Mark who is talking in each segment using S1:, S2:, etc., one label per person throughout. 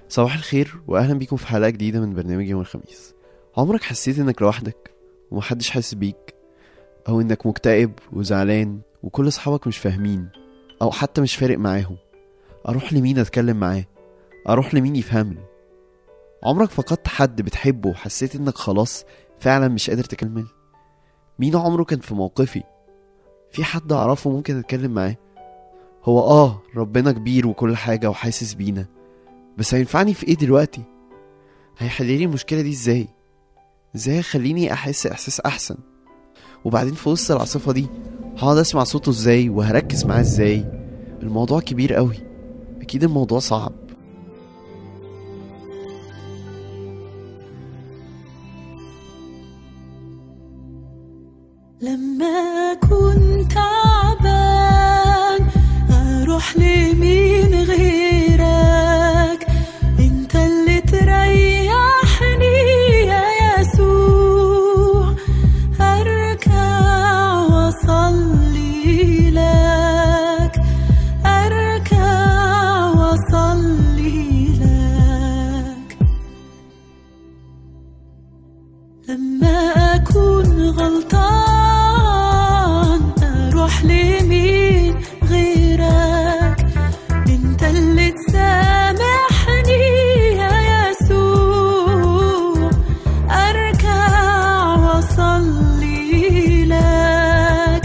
S1: صباح الخير واهلا بيكم في حلقه جديده من برنامج يوم الخميس عمرك حسيت انك لوحدك ومحدش حاسس بيك او انك مكتئب وزعلان وكل اصحابك مش فاهمين او حتى مش فارق معاهم اروح لمين اتكلم معاه اروح لمين يفهمني عمرك فقدت حد بتحبه وحسيت انك خلاص فعلا مش قادر تكمل مين عمره كان في موقفي في حد اعرفه ممكن اتكلم معاه هو اه ربنا كبير وكل حاجه وحاسس بينا بس هينفعني في ايه دلوقتي هيحللي المشكله دي ازاي ازاي يخليني احس احساس احسن وبعدين في وسط العاصفه دي هقعد اسمع صوته ازاي وهركز معاه ازاي الموضوع كبير قوي اكيد الموضوع صعب
S2: لما كنت تعبان اروح لمين غيرك انت اللي تريحني يا يسوع اركع واصلي لك اركع واصلي لك لما أكون غلطان أروح لمين غيرك أنت اللي تسامحني يا يسوع أركع وأصلي لك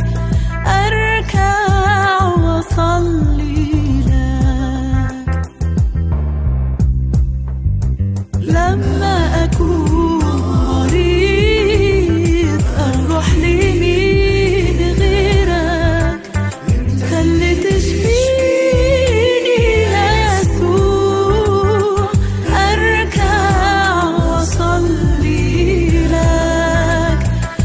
S2: أركع وأصلي لك لما أكون مريض أروح لمين غيرك أنت اللي تشفيني يا يسوع أركع وأصلي لك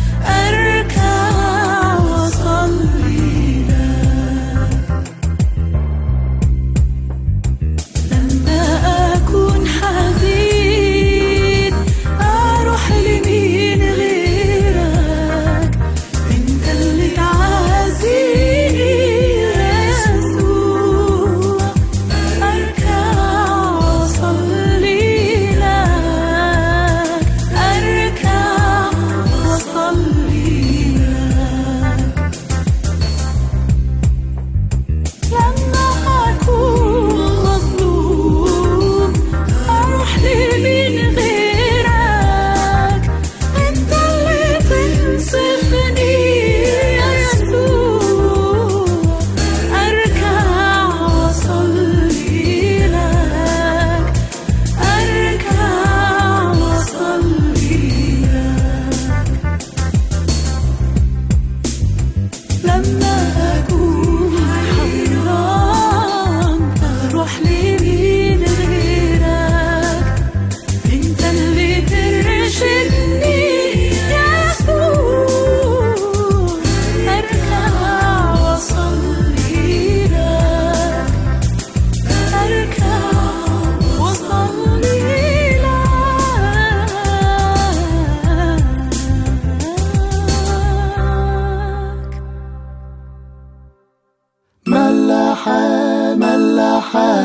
S2: أركع وأصلي لك لما أكون حزين أروح لمين غيرك أنت اللي تعزيني يا يسوع أركع وأصلي لك أركع وأصلي لك لما أكون مظلوم أروح لمين غيرك أنت اللي تنصفني يا يسوع أركع وأصلي لك أركع وأصلي لك لما أكون حيران أروح لمين غيرك أنت اللي ترشدني يا يسوع أركع وأصلي لك أركع وأصلي لك
S3: ملاحة ملاحة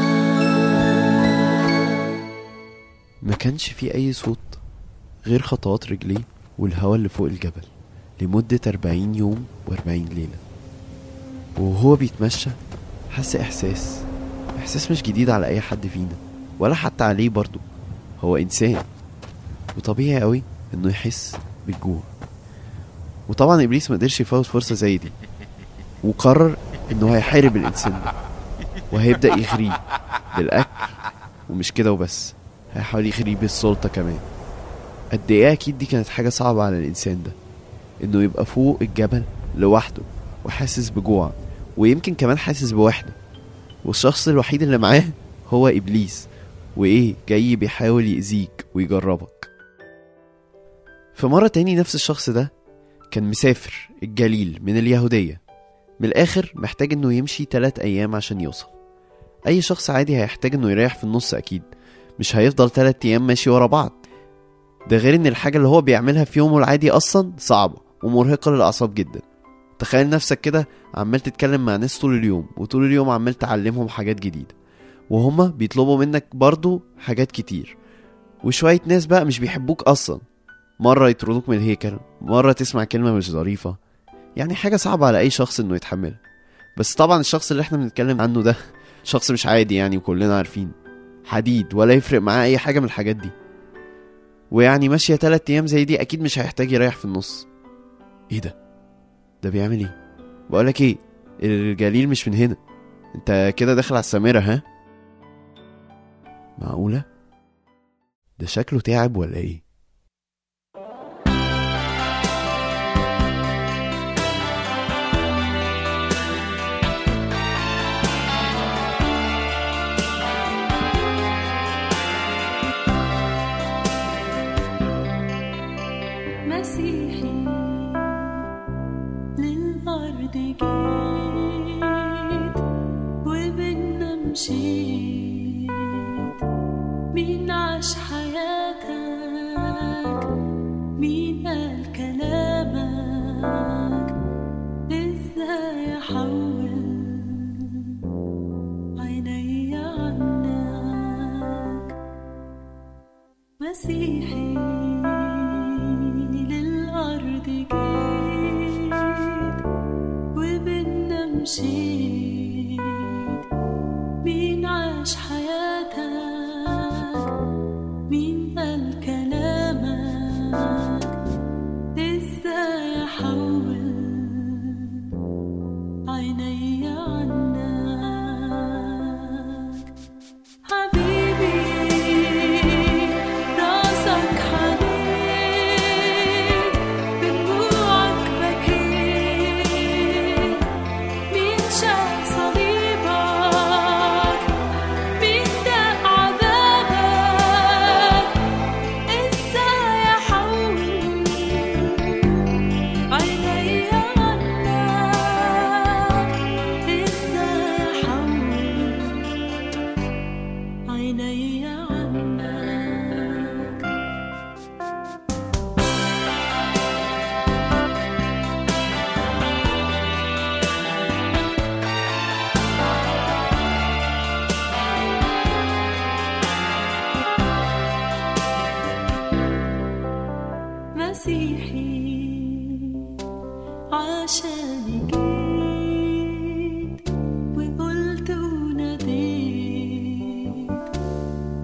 S1: ما كانش في أي صوت غير خطوات رجليه والهوا اللي فوق الجبل لمدة أربعين يوم وأربعين ليلة وهو بيتمشى حس إحساس إحساس مش جديد على أي حد فينا ولا حتى عليه برضو هو إنسان وطبيعي قوي إنه يحس بالجوع وطبعا إبليس ما قدرش يفوت فرصة زي دي وقرر إنه هيحارب الإنسان ده وهيبدأ يغريه بالأكل ومش كده وبس هيحاول يغريه بالسلطة كمان قد ايه اكيد دي كانت حاجة صعبة على الانسان ده انه يبقى فوق الجبل لوحده وحاسس بجوع ويمكن كمان حاسس بوحدة والشخص الوحيد اللي معاه هو ابليس وايه جاي بيحاول يأذيك ويجربك في مرة تاني نفس الشخص ده كان مسافر الجليل من اليهودية من الآخر محتاج إنه يمشي تلات أيام عشان يوصل أي شخص عادي هيحتاج إنه يريح في النص أكيد مش هيفضل تلات أيام ماشي ورا بعض ده غير إن الحاجة اللي هو بيعملها في يومه العادي أصلا صعبة ومرهقة للأعصاب جدا تخيل نفسك كده عمال تتكلم مع ناس طول اليوم وطول اليوم عمال تعلمهم حاجات جديدة وهما بيطلبوا منك برضو حاجات كتير وشوية ناس بقى مش بيحبوك أصلا مرة يطردوك من الهيكل مرة تسمع كلمة مش ظريفة يعني حاجة صعبة على أي شخص إنه يتحملها بس طبعا الشخص اللي احنا بنتكلم عنه ده شخص مش عادي يعني وكلنا عارفين حديد ولا يفرق معاه أي حاجة من الحاجات دي ويعني ماشية تلات أيام زي دي أكيد مش هيحتاج يريح في النص إيه ده؟ ده بيعمل إيه؟ بقولك إيه؟ الجليل مش من هنا أنت كده داخل على السامرة ها؟ معقولة؟ ده شكله تعب ولا إيه؟
S2: مسيحي للأرض جيت وبينا مشيت مين عاش حياتك مين قال كلامك ازاي احول عيني عنك مسيحي للأرض جيت وبينا مشيت مين عاش حياتك مين قال كلامك ازاي احول عيني عنك حبيبي راسك حنين بدموعك بكيت مين شاف صليبك مين داق عذابك ازاي احول عيني عنك ازاي احول عيني عنك مسيحي عشان جيت وقلت وناديت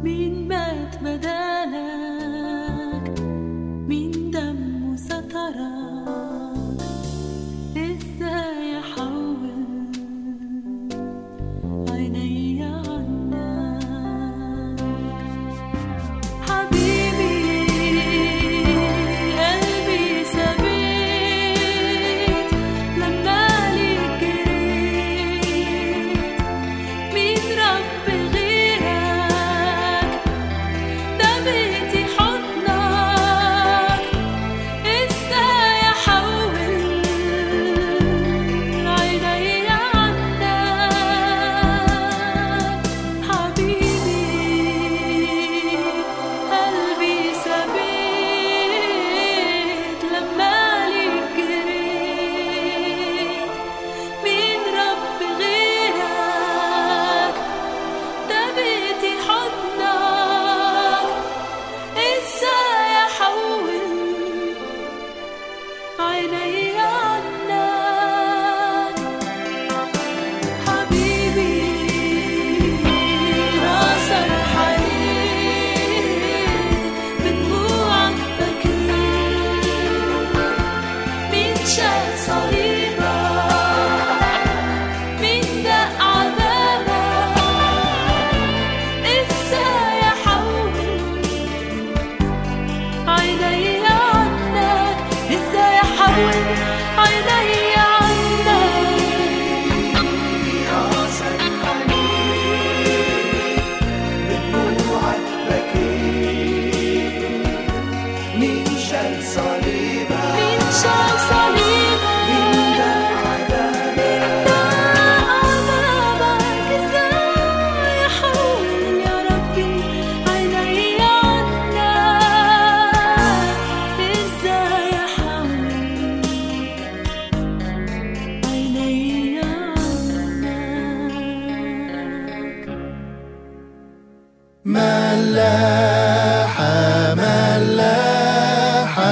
S3: ملاحة ملاحة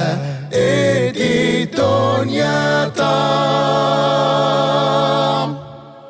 S3: ادي الدنيا طعم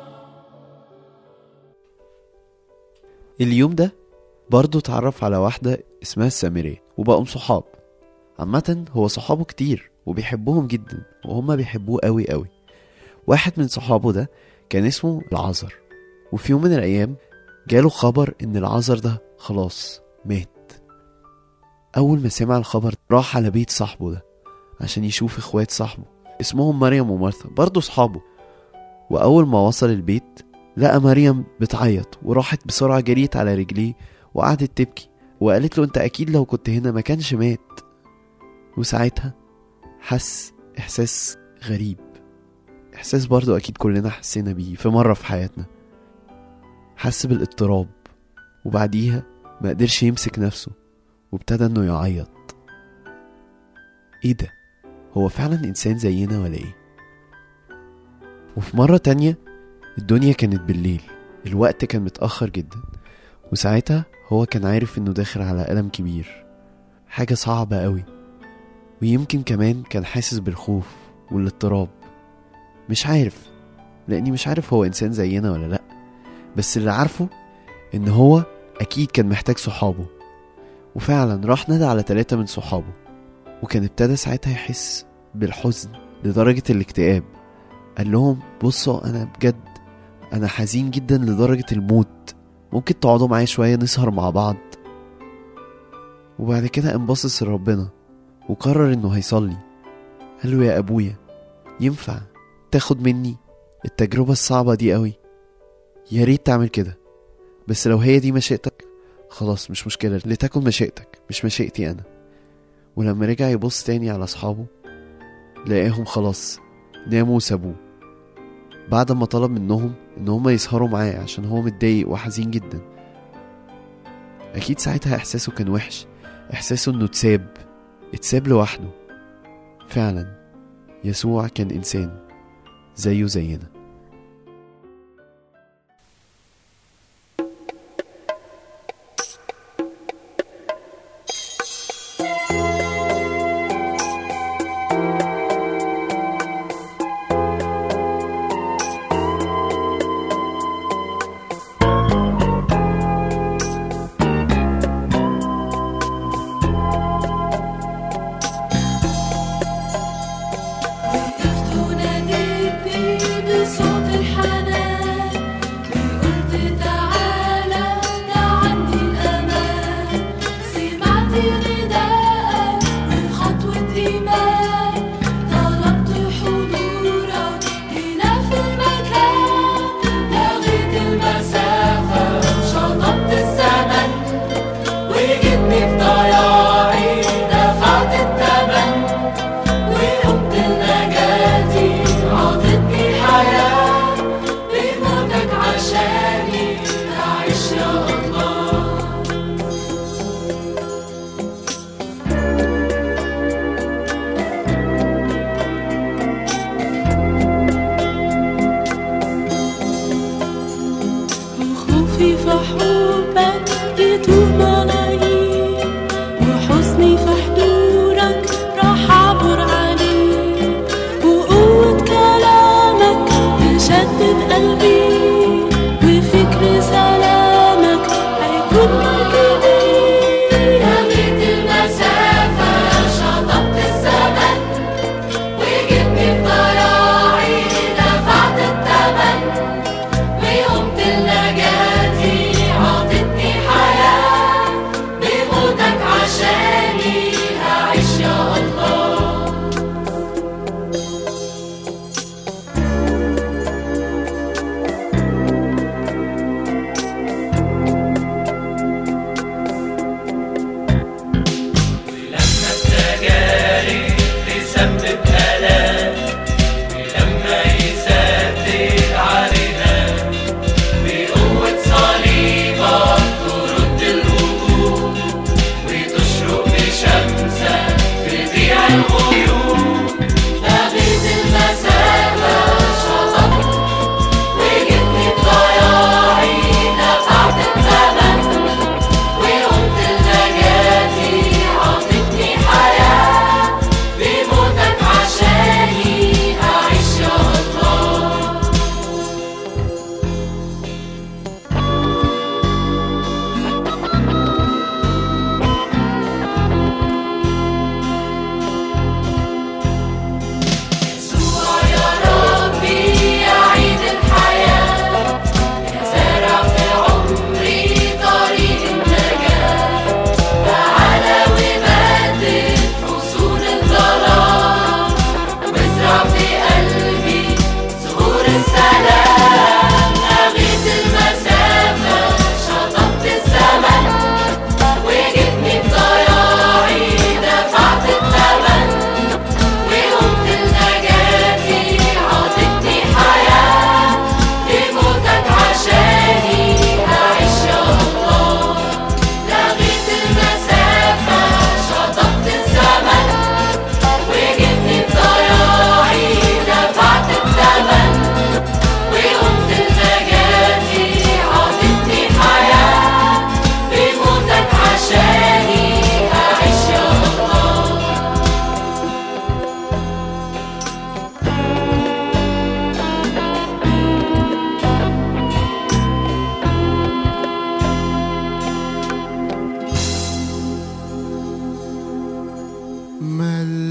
S1: اليوم ده برضه اتعرف على واحدة اسمها السامرية وبقوا صحاب عامة هو صحابه كتير وبيحبوهم جدا وهما بيحبوه قوي قوي واحد من صحابه ده كان اسمه العذر وفي يوم من الأيام جاله خبر إن العذر ده خلاص مات أول ما سمع الخبر راح على بيت صاحبه ده عشان يشوف إخوات صاحبه اسمهم مريم ومارثا برضه صحابه وأول ما وصل البيت لقى مريم بتعيط وراحت بسرعة جريت على رجليه وقعدت تبكي وقالت له انت اكيد لو كنت هنا ما كانش مات وساعتها حس احساس غريب احساس برضو اكيد كلنا حسينا بيه في مرة في حياتنا حس بالاضطراب وبعديها ما قدرش يمسك نفسه وابتدى انه يعيط ايه ده هو فعلا انسان زينا ولا ايه وفي مرة تانية الدنيا كانت بالليل الوقت كان متأخر جدا وساعتها هو كان عارف انه داخل على ألم كبير حاجة صعبة قوي ويمكن كمان كان حاسس بالخوف والاضطراب مش عارف لاني مش عارف هو انسان زينا ولا لا بس اللي عارفه ان هو اكيد كان محتاج صحابه وفعلا راح نادى على ثلاثة من صحابه وكان ابتدى ساعتها يحس بالحزن لدرجة الاكتئاب قال لهم بصوا انا بجد انا حزين جدا لدرجة الموت ممكن تقعدوا معايا شوية نسهر مع بعض وبعد كده قام باصص لربنا وقرر انه هيصلي قال له يا ابويا ينفع تاخد مني التجربة الصعبة دي قوي يا ريت تعمل كده بس لو هي دي مشيئتك خلاص مش مشكلة لتكن مشيئتك مش مشيئتي أنا ولما رجع يبص تاني على أصحابه لقاهم خلاص ناموا وسابوه بعد ما طلب منهم إن هما يسهروا معاه عشان هو متضايق وحزين جدا أكيد ساعتها إحساسه كان وحش إحساسه إنه اتساب اتساب لوحده فعلا يسوع كان إنسان زيه زينا
S2: وقفت وناديت بيه بصوت الحنان وقلت تعالى ده عندي الأمان سمعت نداءك وخطوة إيمان طلبت حضورك هنا في المكان لغيت المسافة شطبت الزمن وجيتني في ضياعي دفعت الثمن وقمت لنجاتي عطتني حياة بموتك عشاني أعيش يا الله وخوفي في حبك يدوب ملايين وحزني في حضورك راح أعبر عليه وقوة كلامك تشدد قلبي وفكر سلامك هيكون مجدي لغيت المسافة شطبت الزمن وجبني في ضياعي دفعت الثمن وقمت لنجاتي عطتني حياة بموتك عشاني هعيش يا الله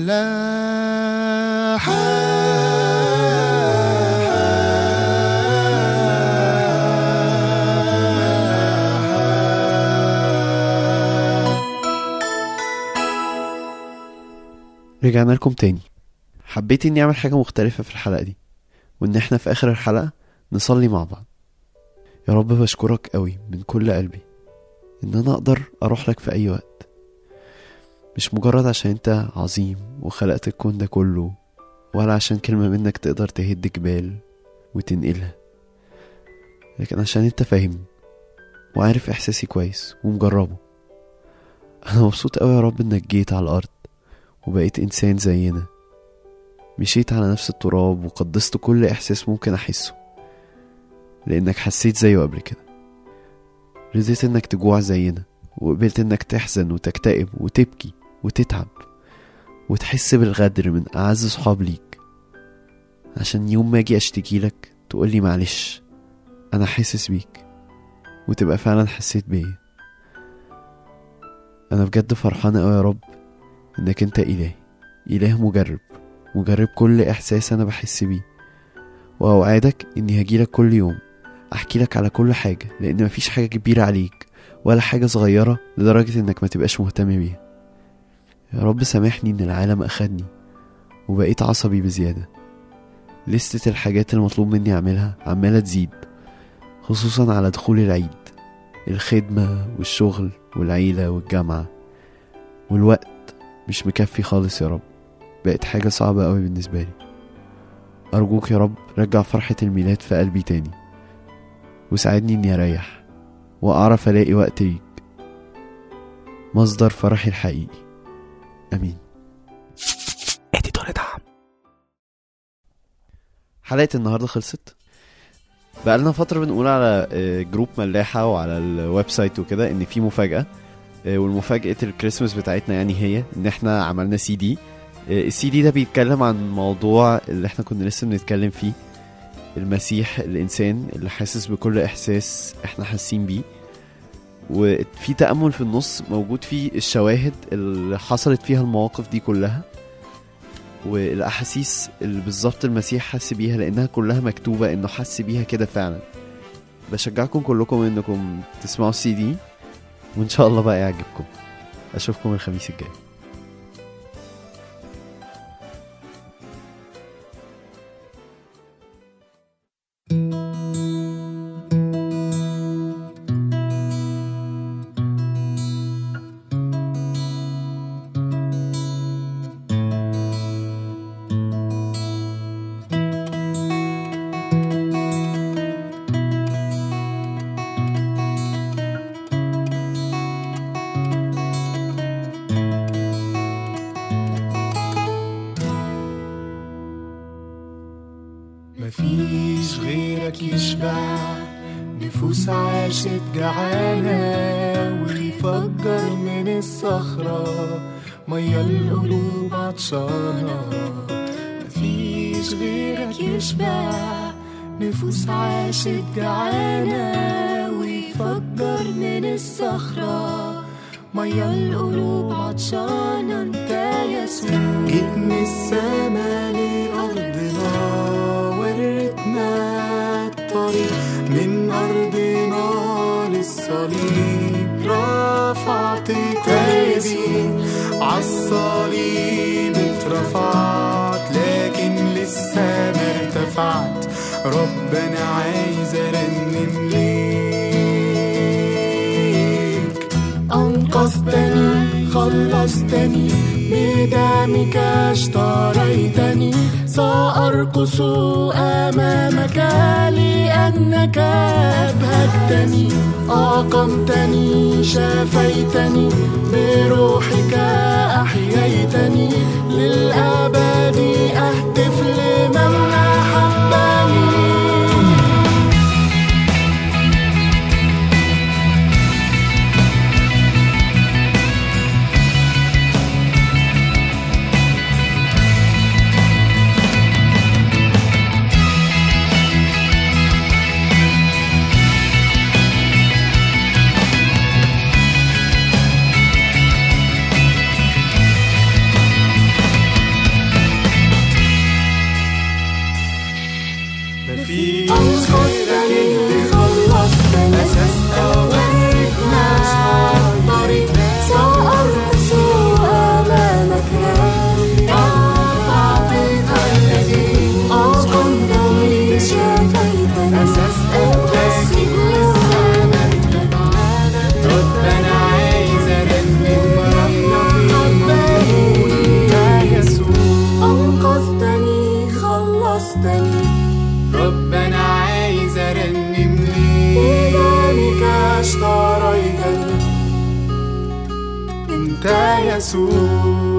S1: رجعنا لكم تاني حبيت اني اعمل حاجة مختلفة في الحلقة دي وان احنا في اخر الحلقة نصلي مع بعض يا رب بشكرك قوي من كل قلبي ان انا اقدر اروح لك في اي وقت مش مجرد عشان انت عظيم وخلقت الكون ده كله ولا عشان كلمة منك تقدر تهد جبال وتنقلها لكن عشان انت فاهم وعارف احساسي كويس ومجربه انا مبسوط قوي يا رب انك جيت على الارض وبقيت انسان زينا مشيت على نفس التراب وقدست كل احساس ممكن احسه لانك حسيت زيه قبل كده رضيت انك تجوع زينا وقبلت انك تحزن وتكتئب وتبكي وتتعب وتحس بالغدر من اعز صحاب ليك عشان يوم ما اجي اشتكي لك تقولي معلش انا حاسس بيك وتبقى فعلا حسيت بيا انا بجد فرحان قوي يا رب انك انت اله اله مجرب مجرب كل احساس انا بحس بيه واوعدك اني هجيلك كل يوم احكي لك على كل حاجة لان مفيش حاجة كبيرة عليك ولا حاجة صغيرة لدرجة انك ما تبقاش مهتم بيها يا رب سامحني ان العالم اخدني وبقيت عصبي بزيادة لستة الحاجات المطلوب مني اعملها عمالة تزيد خصوصا على دخول العيد الخدمة والشغل والعيلة والجامعة والوقت مش مكفي خالص يا رب بقت حاجة صعبة قوي بالنسبة لي أرجوك يا رب رجع فرحة الميلاد في قلبي تاني وساعدني إني أريح وأعرف ألاقي وقت ليك مصدر فرحي الحقيقي أمين اديتور دعم حلقة النهاردة خلصت بقالنا فترة بنقول على آه، جروب ملاحة وعلى الويب سايت وكده إن في مفاجأة آه، والمفاجأة الكريسماس بتاعتنا يعني هي إن إحنا عملنا سي دي السي دي ده بيتكلم عن موضوع اللي إحنا كنا لسه بنتكلم فيه المسيح الإنسان اللي حاسس بكل إحساس إحنا حاسين بيه وفي تأمل في النص موجود فيه الشواهد اللي حصلت فيها المواقف دي كلها والأحاسيس اللي بالظبط المسيح حس بيها لأنها كلها مكتوبة إنه حس بيها كده فعلا بشجعكم كلكم إنكم تسمعوا السي دي وإن شاء الله بقى يعجبكم أشوفكم الخميس الجاي
S3: مفيش غيرك يشبع نفوس عاشت جعانة ويفجر من الصخرة مية القلوب عطشانة مفيش غيرك يشبع نفوس عاشت جعانة ويفجر من الصخرة مية القلوب عطشانة انت يسوع جيت من السما لأرضنا وريتنا الطريق من أرضنا للصليب رفعت تايبي عالصليب اترفعت لكن لسه ما ارتفعت ربنا عايز ارنم ليك أنقذتني خلصتني بدمك اشتريتني سأرقص أمامك لأنك أبهجتني أقمتني شفيتني بروحك أحييتني للأبد أهتف لمن أحبني يسوع